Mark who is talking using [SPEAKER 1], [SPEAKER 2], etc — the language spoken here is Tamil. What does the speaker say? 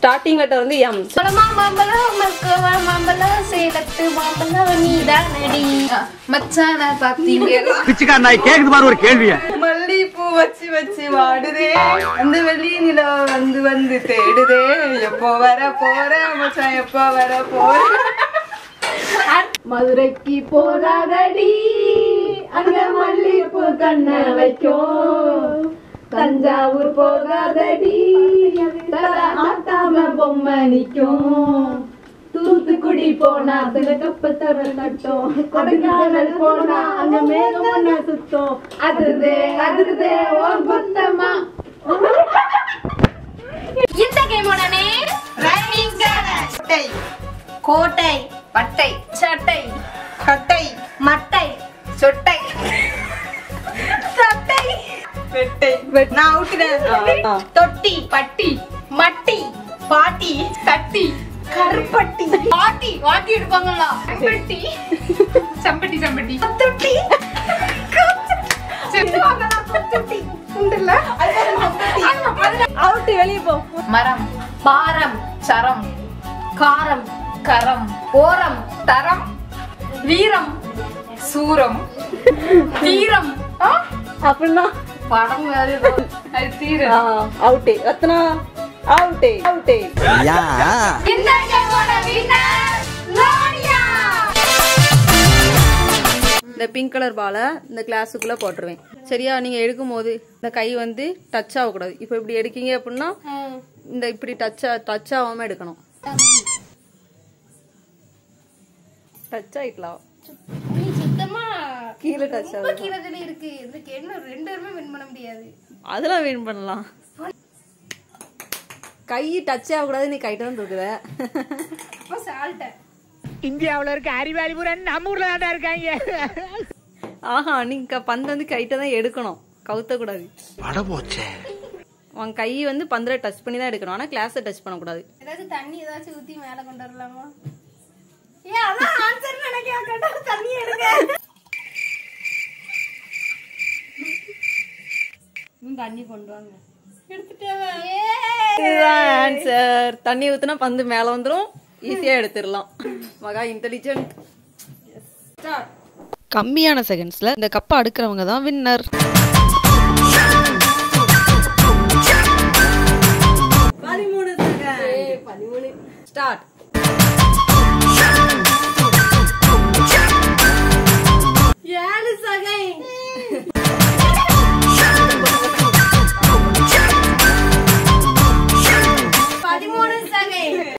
[SPEAKER 1] ஸ்டார்டிங் லெட்டர் வந்து எம்
[SPEAKER 2] பழமா மாம்பழம் மக்குவா மாம்பழம் சேலத்து மாம்பழம் நீதான் நடி மச்சான பாத்தீங்களா
[SPEAKER 3] பிச்சுக்கார நாய் கேக்குது பாரு ஒரு கேள்விய
[SPEAKER 4] மல்லிப்பூ வச்சு வச்சு வாடுதே அந்த வெள்ளி நிலா வந்து வந்து தேடுதே எப்போ வர போற மச்சான் எப்போ வர போற
[SPEAKER 2] மதுரைக்கு போகாதடி அங்க மல்லிப்பூ கண்ண வைக்கும் தஞ்சாவூர் போகாதடி தல ஆத்தாம பொம்மை நிக்கும் தூத்துக்குடி போனா கப்ப தர கட்டும் கொடைக்கானல் போனா அங்க மேகம் ஒண்ணு சுத்தம் அதுதே அதுதே ஓ குத்தம்மா இந்த கேமோட நேம் ரைடிங்
[SPEAKER 4] கோட்டை
[SPEAKER 2] கோட்டை பட்டை சட்டை
[SPEAKER 4] கட்டை
[SPEAKER 2] மட்டை சொட்டை சட்டை
[SPEAKER 4] வெட்டை நான் அவுட்டுறேன்
[SPEAKER 2] தொட்டி பட்டி மட்டி பாட்டி தட்டி கருப்பட்டி பாட்டி வாட்டி எடுப்பாங்களா செம்பட்டி செம்பட்டி செம்பட்டி தொட்டி செம்பாங்களா தொட்டி உண்டுல்ல
[SPEAKER 1] அவுட்டு வெளியே போ
[SPEAKER 2] மரம் பாரம் சரம் காரம் கரம் ஓரம் தரம் வீரம் சூரம் தீரம் ஆ?
[SPEAKER 1] அப்படின்னா
[SPEAKER 2] படம் வேற ஏதோ. அது தீரம்
[SPEAKER 1] அவுட்டே ரத்னா அவுட்டே அவுட்டே
[SPEAKER 2] இந்த கேமோட winner, லோனியா.
[SPEAKER 1] இந்த பிங்க் கலர் பாலை இந்த கிளாஸுக்குள்ள போட்டுருவேன் சரியா நீங்க எடுக்கும் போது இந்த கை வந்து டச் ஆகக்கூடாது இப்போ இப்படி எடுக்கீங்க அப்படின்னா இந்த இப்படி டச் டச் ஆகாம எடுக்கணும் டச் ஆயிக்கலாம்
[SPEAKER 2] நீ சுத்தமா
[SPEAKER 1] கீழே டச்
[SPEAKER 2] ரொம்ப
[SPEAKER 1] ஆகும்
[SPEAKER 2] கீழே தள்ளி இருக்கு இதுக்கு என்ன ரெண்டு பேருமே வின் பண்ண முடியாது
[SPEAKER 1] அதெல்லாம் வின் பண்ணலாம் கை டச் ஆகக்கூடாது நீ கைட்ட தான் தூக்குத
[SPEAKER 2] அப்போ சால்ட்ட
[SPEAKER 3] இந்தியாவுல இருக்க அறிவாளி பூரா நம்ம ஊர்ல தான் இருக்காங்க
[SPEAKER 1] ஆஹா நீங்க பந்து வந்து கைட்ட தான் எடுக்கணும் கவுத்த கூடாது
[SPEAKER 3] பட போச்சே
[SPEAKER 1] உன் கை வந்து பந்தில் டச் பண்ணி தான் எடுக்கணும் ஆனா கிளாஸை டச் பண்ணக்கூடாது
[SPEAKER 2] ஏதாச்சும் தண்ணி ஏதாச்சும் ஊத்தி மேல கொண்டு வரலாமா ஏன் அதான் ஆன்சர் நினைக்கிறேன் கேட்டா தண்ணி எடுங்க
[SPEAKER 1] தண்ணி கொண்டு வாங்க
[SPEAKER 2] ஏய்.
[SPEAKER 1] ஆன்சர் தண்ணி ஊத்துனா பந்து மேல வந்துரும் ஈஸியா எடுத்துடலாம் மகா இன்டெலிஜென்ட் கம்மியான செகண்ட்ஸ்ல இந்த கப்பை அடுக்கிறவங்க தான் வின்னர் பதிமூணு பதிமூணு ஸ்டார்ட்
[SPEAKER 2] ஏழு சகை பதிமூணு சகை